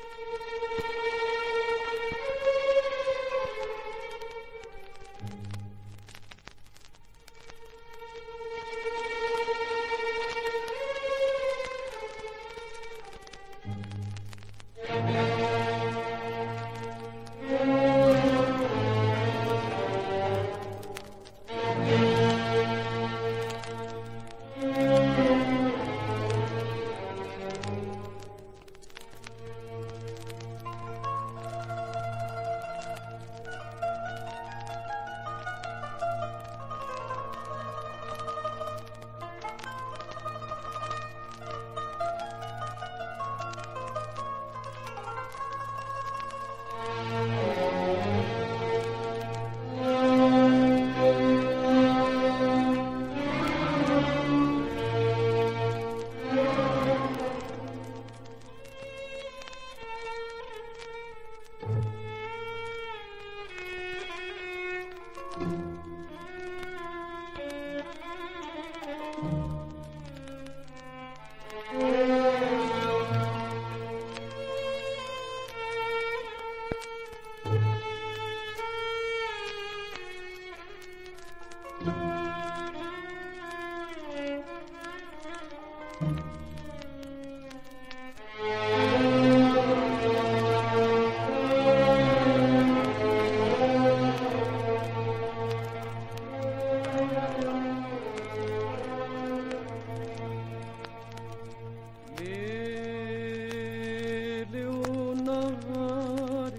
ليلي ونهاري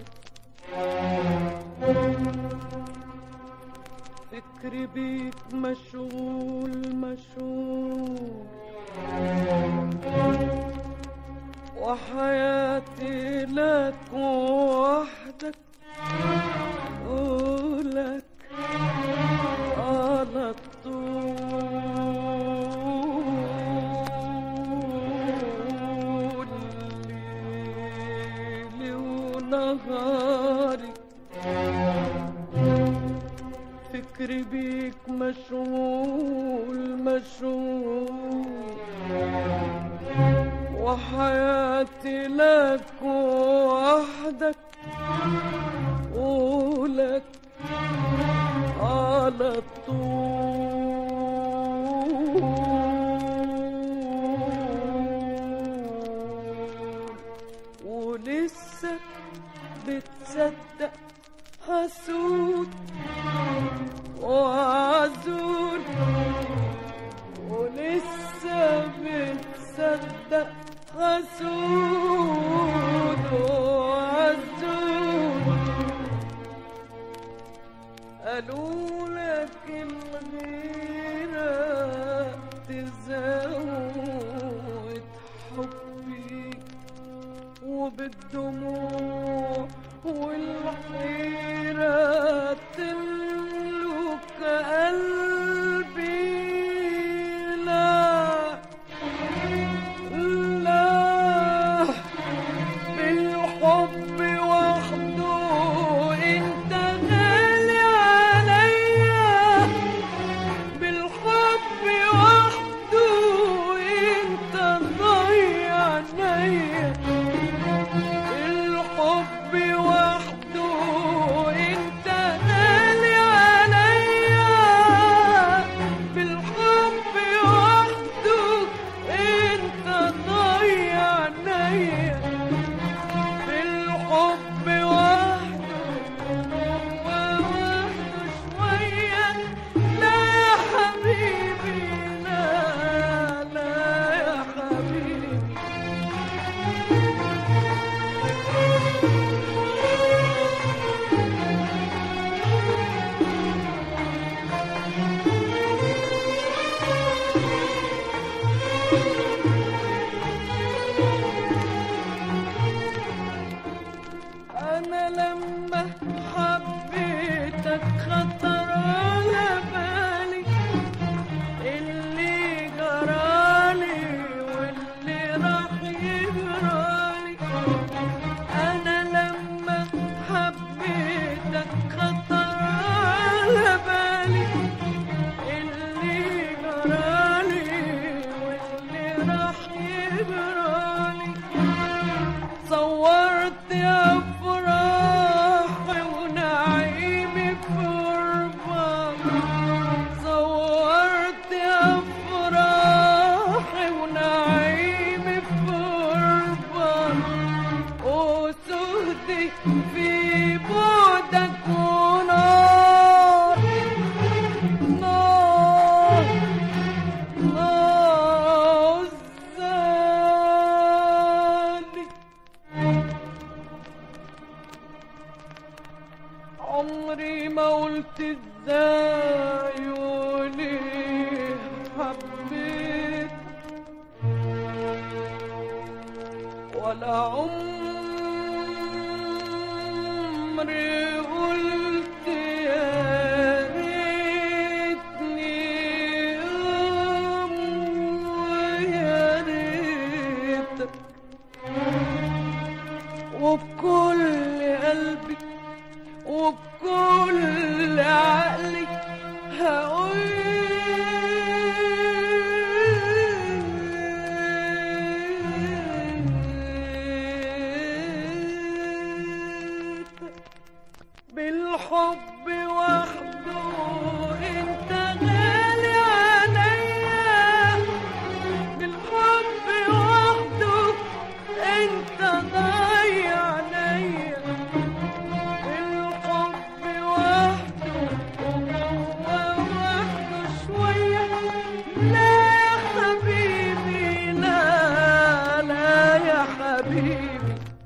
فكري بيك مشغول مشغول وحياتي لك وحدك ولك على طول ليلي ونهاري فكري بيك مشغول مشغول وحياتي لك وحدك ولك على طول ولسه بتصدق حسود وعزول ولسه بتصدق حسود وعزول قالوا لك الغيرة تزود حبي وبالدموع والحيرة تملك قلبي لا لا بالحب وحده انت غالي عليا بالحب وحده انت ضيع عينيا الحب وحده انت صورت يا فرحي ونعيمي في قربك صورت يا فرحي ونعيمي في قربك وسهدي في بعدك ونار نار نار زاني عمري ما قلت ازاي وليه حبيت ولا عمري قلت يا ريتني أم ويا ريتك وبكل قلبي وبكل عقلي هقول بالحب وحده انت غالي عليا بالحب وحده انت ضايع عليا بالحب وحده وهو وحده شوية لا يا حبيبي لا لا يا حبيبي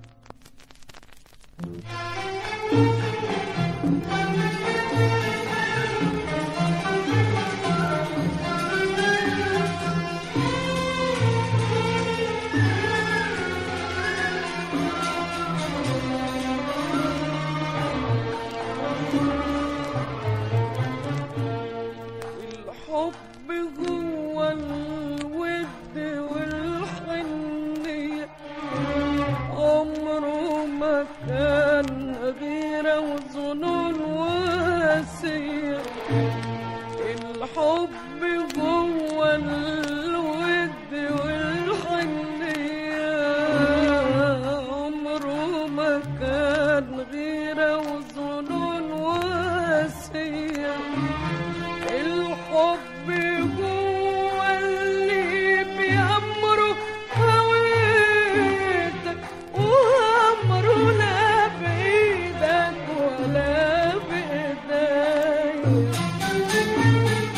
الحب هو الود والحنية عمره ما كان غيرة وظنون واسية الحب هو الود والحنية عمره ما كان غيرة وظنون واسية الحب هو اللي بيأمره هويتك وأمره لا بإيدك ولا بإيديا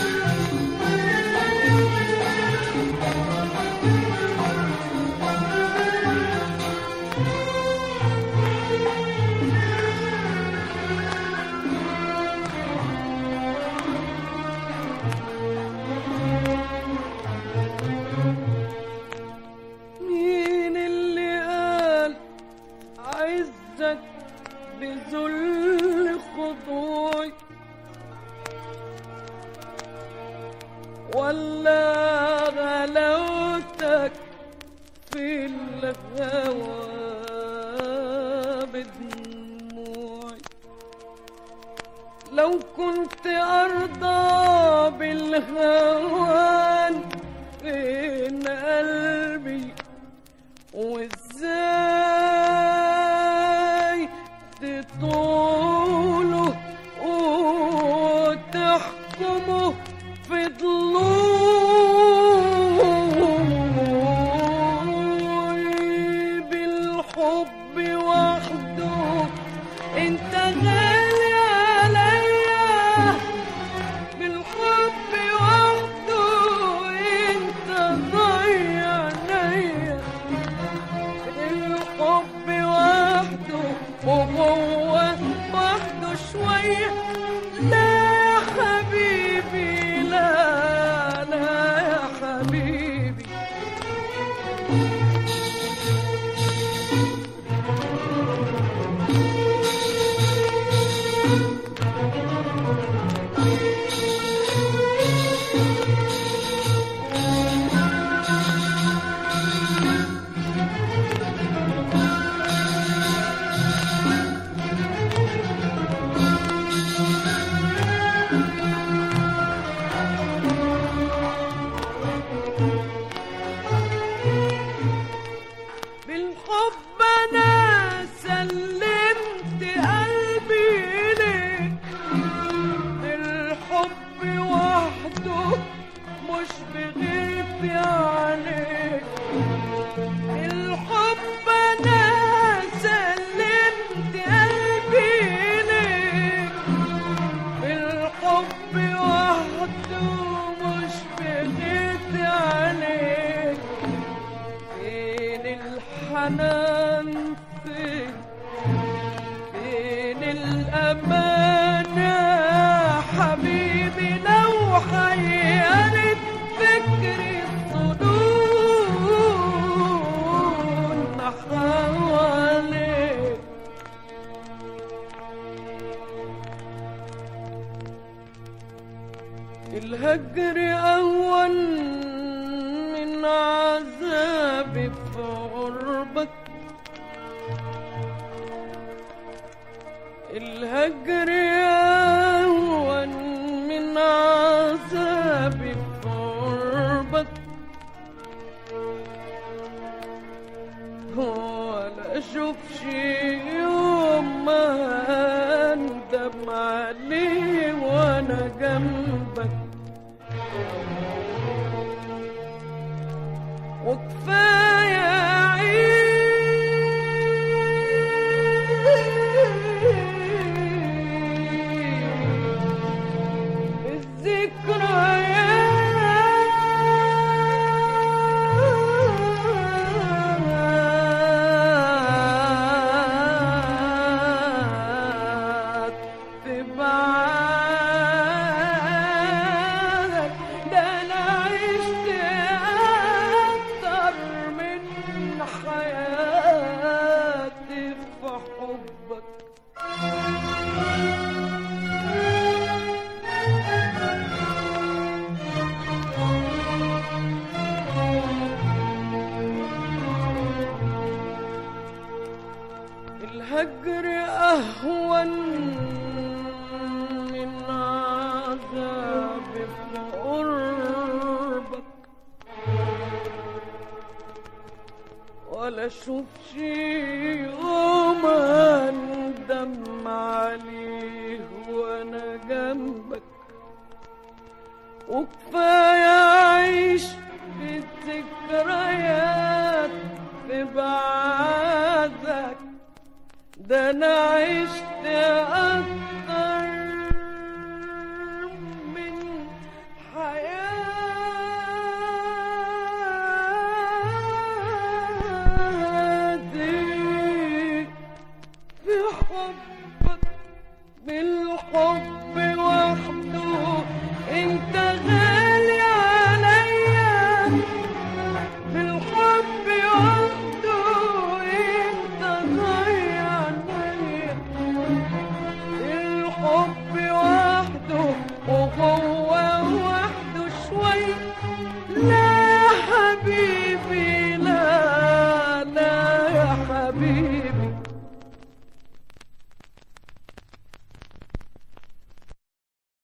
مين اللي قال عزك بذل خضوعي ولا غلاوتك في الهوى بدموعي لو كنت أرضى بالهوان فين قلبي وازاي تطوله وتحكمه في ضلوعي بالحب وحده انت غالي عليا بالحب وحده انت ضيع عليا الحب وحده وهو وحده شوية لا يا حبيبي لا لا يا حبيبي الهجر أهون من عذابي في غربك الهجر أهون من عذابي في غربك ولا أشوفش يوم ما أندم عليه وأنا جنبك وكفاية عيش الذكريات تبعدك ده انا عشت اكتر من حياتي في حبك الهجر أهون من عذاب في قربك ولا أشوف شي يوم أندم عليه وأنا جنبك وكفاية أعيش في الذكريات في بعدك ده أنا عشت أكتر من حياتي في حبك بالحب